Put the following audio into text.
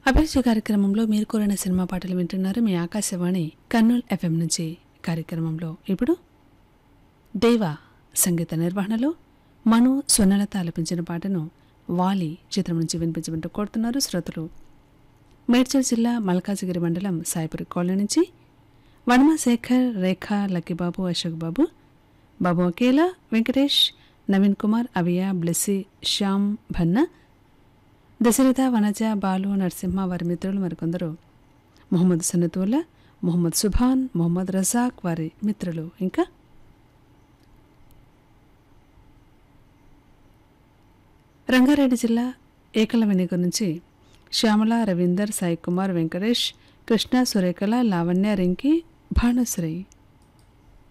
అభిరుచి కార్యక్రమంలో మీరు కోరిన సినిమా పాటలు వింటున్నారు మీ ఆకాశవాణి కర్నూలు ఎఫ్ఎం నుంచి కార్యక్రమంలో ఇప్పుడు దేవా సంగీత నిర్వహణలో మను స్వర్ణలత ఆలపించిన పాటను వాలి చిత్రం నుంచి వినిపించమంటూ కోరుతున్నారు శ్రోతలు మేడ్చల్ జిల్లా మల్కాజిగిరి మండలం సాయిపురి కాలనీ నుంచి వనమ శేఖర్ రేఖ లక్కీబాబు అశోక్ బాబు బాబు అకేలా వెంకటేష్ నవీన్ కుమార్ అవియ బ్లెస్సి శ్యామ్ భన్న దశరథ వనజ బాలు నరసింహ వారి మిత్రులు మరికొందరు మొహమ్మద్ సన్నతుల్లా మొహమ్మద్ సుభాన్ మొహమ్మద్ రజాక్ వారి మిత్రులు ఇంకా రంగారెడ్డి జిల్లా ఏకలవెనిగ నుంచి శ్యామల రవీందర్ సాయి కుమార్ వెంకటేష్ కృష్ణ సురేఖల లావణ్య రింకి భానుశ్రీ